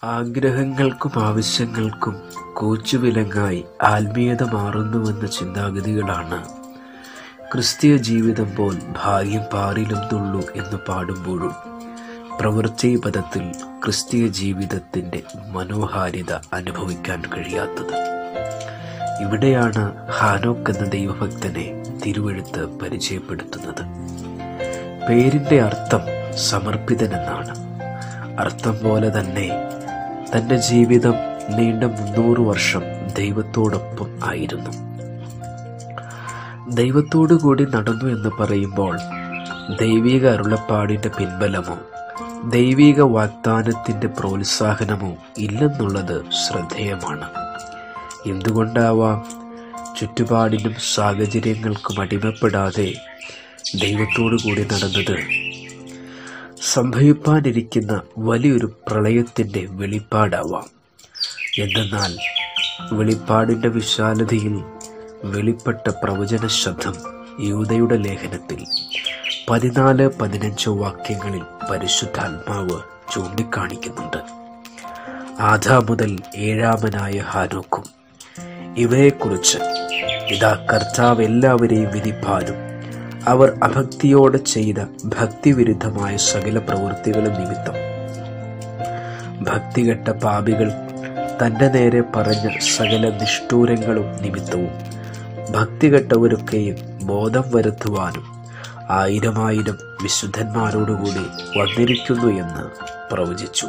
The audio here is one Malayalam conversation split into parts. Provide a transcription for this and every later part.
ആഗ്രഹങ്ങൾക്കും ആവശ്യങ്ങൾക്കും കൂച്ചുവിലങ്ങായി ആത്മീയത മാറുന്നുവെന്ന ചിന്താഗതികളാണ് ക്രിസ്തീയ ജീവിതം പോൽ ഭാഗ്യം പാറിലും തുള്ളു എന്ന് പാടുമ്പോഴും പ്രവൃത്തി പദത്തിൽ ക്രിസ്തീയ ജീവിതത്തിൻ്റെ മനോഹാരിത അനുഭവിക്കാൻ കഴിയാത്തത് ഇവിടെയാണ് ഹാനോക്ക് എന്ന ദൈവഭക്തനെ തിരുവെഴുത്ത് പരിചയപ്പെടുത്തുന്നത് പേരിൻ്റെ അർത്ഥം സമർപ്പിതനെന്നാണ് അർത്ഥം പോലെ തന്നെ തൻ്റെ ജീവിതം നീണ്ട മുന്നൂറ് വർഷം ദൈവത്തോടൊപ്പം ആയിരുന്നു ദൈവത്തോടു കൂടി നടന്നു എന്ന് പറയുമ്പോൾ ദൈവിക അരുളപ്പാടിൻ്റെ പിൻബലമോ ദൈവിക വാഗ്ദാനത്തിൻ്റെ പ്രോത്സാഹനമോ ഇല്ലെന്നുള്ളത് ശ്രദ്ധേയമാണ് എന്തുകൊണ്ടാവാം ചുറ്റുപാടിനും സാഹചര്യങ്ങൾക്കും അടിമപ്പെടാതെ ദൈവത്തോടു കൂടി നടന്നത് സംഭവിപ്പാനിരിക്കുന്ന വലിയൊരു പ്രളയത്തിൻ്റെ വെളിപ്പാടാവാം എന്തെന്നാൽ വെളിപ്പാടിൻ്റെ വിശാലതയിൽ വെളിപ്പെട്ട പ്രവചന ശബ്ദം യൂതയുടെ ലേഖനത്തിൽ പതിനാല് പതിനഞ്ച് വാക്യങ്ങളിൽ പരിശുദ്ധാത്മാവ് ചൂണ്ടിക്കാണിക്കുന്നുണ്ട് ആധാ മുതൽ ഏഴാമനായ ഹാനോക്കും ഇവയെക്കുറിച്ച് ഇതാ കർത്താവ് എല്ലാവരെയും വിധിപ്പാനും അവർ അഭക്തിയോടെ ചെയ്ത ഭക്തിവിരുദ്ധമായ സകല പ്രവൃത്തികളും നിമിത്തം ഭക്തികെട്ട പാപികൾ തൻ്റെ നേരെ പറഞ്ഞ സകല നിഷ്ഠൂരങ്ങളും നിമിത്തവും ഭക്തികെട്ടവരൊക്കെയും ബോധം വരുത്തുവാനും ആയിരമായിരം വിശുദ്ധന്മാരോടുകൂടി വന്നിരിക്കുന്നു എന്ന് പ്രവചിച്ചു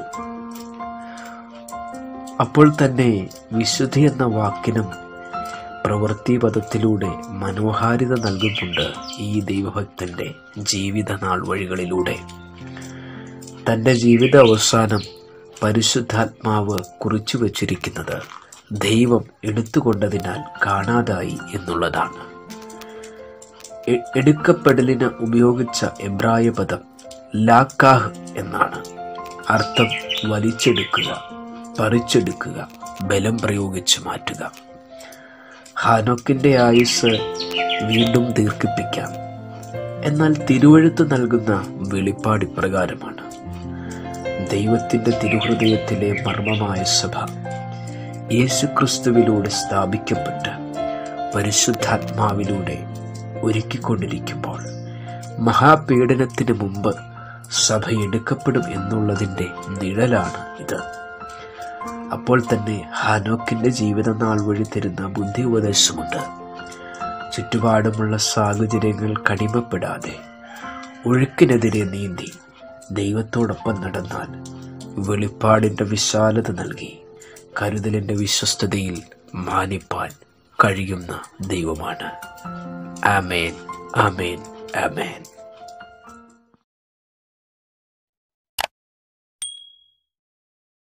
അപ്പോൾ തന്നെ വിശുദ്ധി എന്ന വാക്കിനും പ്രവൃത്തി പദത്തിലൂടെ മനോഹാരിത നൽകുന്നുണ്ട് ഈ ദൈവഭക്തന്റെ ജീവിതനാൾ വഴികളിലൂടെ തൻ്റെ ജീവിത അവസാനം പരിശുദ്ധാത്മാവ് കുറിച്ചു വച്ചിരിക്കുന്നത് ദൈവം എടുത്തുകൊണ്ടതിനാൽ കാണാതായി എന്നുള്ളതാണ് എ- എടുക്കപ്പെടലിന് ഉപയോഗിച്ച എബ്രായ പദം ലാക്കാഹ് എന്നാണ് അർത്ഥം വലിച്ചെടുക്കുക പറിച്ചെടുക്കുക ബലം പ്രയോഗിച്ച് മാറ്റുക ഹാനോക്കിന്റെ ആയുസ് വീണ്ടും ദീർഘിപ്പിക്കാം എന്നാൽ തിരുവഴുത്ത് നൽകുന്ന വെളിപ്പാട് ഇപ്രകാരമാണ് ദൈവത്തിന്റെ തിരുഹൃദയത്തിലെ മർമ്മമായ സഭ യേശുക്രിസ്തുവിലൂടെ സ്ഥാപിക്കപ്പെട്ട് പരിശുദ്ധാത്മാവിലൂടെ ഒരുക്കിക്കൊണ്ടിരിക്കുമ്പോൾ മഹാപീഡനത്തിന് മുമ്പ് സഭ എടുക്കപ്പെടും എന്നുള്ളതിൻ്റെ നിഴലാണ് ഇത് അപ്പോൾ തന്നെ ഹാനോക്കിന്റെ ജീവിതനാൾ വഴി തരുന്ന ബുദ്ധി ഉപദേശമുണ്ട് ചുറ്റുപാടുമുള്ള സാഹചര്യങ്ങൾ കടിമപ്പെടാതെ ഒഴുക്കിനെതിരെ നീന്തി ദൈവത്തോടൊപ്പം നടന്നാൽ വെളിപ്പാടിൻ്റെ വിശാലത നൽകി കരുതലിൻ്റെ വിശ്വസ്തതയിൽ മാനിപ്പാൻ കഴിയുന്ന ദൈവമാണ് ആമേൻ ആമേൻ ആമേൻ